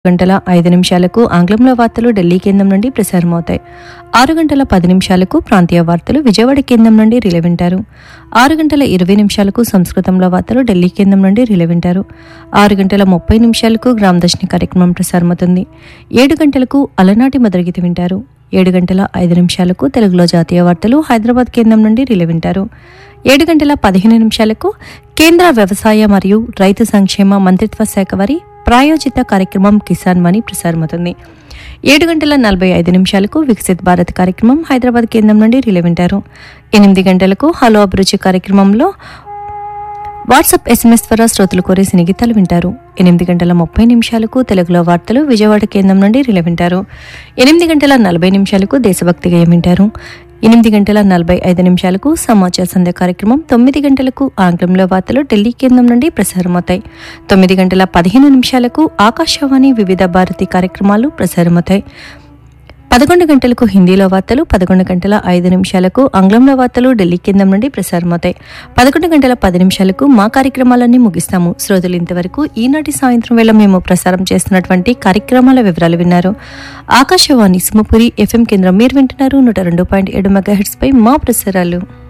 గంటల ఐదు నిమిషాలకు ఆంగ్లంలో వార్తలు ఢిల్లీ కేంద్రం నుండి ప్రసారమవుతాయి ఆరు గంటల పది నిమిషాలకు ప్రాంతీయ వార్తలు విజయవాడ కేంద్రం నుండి రిలే వింటారు ఆరు గంటల ఇరవై నిమిషాలకు సంస్కృతంలో వార్తలు ఢిల్లీ కేంద్రం నుండి రిలే వింటారు ఆరు గంటల ముప్పై నిమిషాలకు గ్రామదర్శిని కార్యక్రమం ప్రసారమవుతుంది ఏడు గంటలకు అలనాటి మదరగీతి వింటారు ఏడు గంటల ఐదు నిమిషాలకు తెలుగులో జాతీయ వార్తలు హైదరాబాద్ కేంద్రం నుండి రిలే వింటారు ఏడు గంటల పదిహేను నిమిషాలకు కేంద్ర వ్యవసాయ మరియు రైతు సంక్షేమ మంత్రిత్వ శాఖ వారి ప్రాయోజిత కార్యక్రమం కిసాన్ మనీ ప్రసారమవుతుంది ఏడు గంటల నలభై ఐదు నిమిషాలకు వికసిత్ భారత్ కార్యక్రమం హైదరాబాద్ కేంద్రం నుండి రిలే వింటారు ఎనిమిది గంటలకు హలో అభిరుచి కార్యక్రమంలో వాట్సాప్ ఎస్ఎంఎస్ ద్వారా శ్రోతలు కోరే సినిగీతాలు వింటారు ఎనిమిది గంటల ముప్పై నిమిషాలకు తెలుగులో వార్తలు విజయవాడ కేంద్రం నుండి రిలే వింటారు ఎనిమిది గంటల నలభై నిమిషాలకు దేశభక్తి గేయం వింటారు ఎనిమిది గంటల నలభై ఐదు నిమిషాలకు సమాచార సంధ్య కార్యక్రమం తొమ్మిది గంటలకు ఆంగ్లంలో వార్తలు ఢిల్లీ కేంద్రం నుండి ప్రసారమవుతాయి తొమ్మిది గంటల పదిహేను నిమిషాలకు ఆకాశవాణి వివిధ భారతి కార్యక్రమాలు ప్రసారమవుతాయి పదకొండు గంటలకు హిందీలో వార్తలు పదకొండు గంటల ఐదు నిమిషాలకు ఆంగ్లంలో వార్తలు ఢిల్లీ కేంద్రం నుండి ప్రసారమవుతాయి పదకొండు గంటల పది నిమిషాలకు మా కార్యక్రమాలన్నీ ముగిస్తాము శ్రోతలు ఇంతవరకు ఈనాటి సాయంత్రం వేళ మేము ప్రసారం చేస్తున్నటువంటి కార్యక్రమాల వివరాలు విన్నారు ఆకాశవాణి సింహపురి ఎఫ్ఎం కేంద్రం మీరు వింటున్నారు నూట రెండు పాయింట్ ఏడు మెగాహెట్స్ పై మా ప్రసారాలు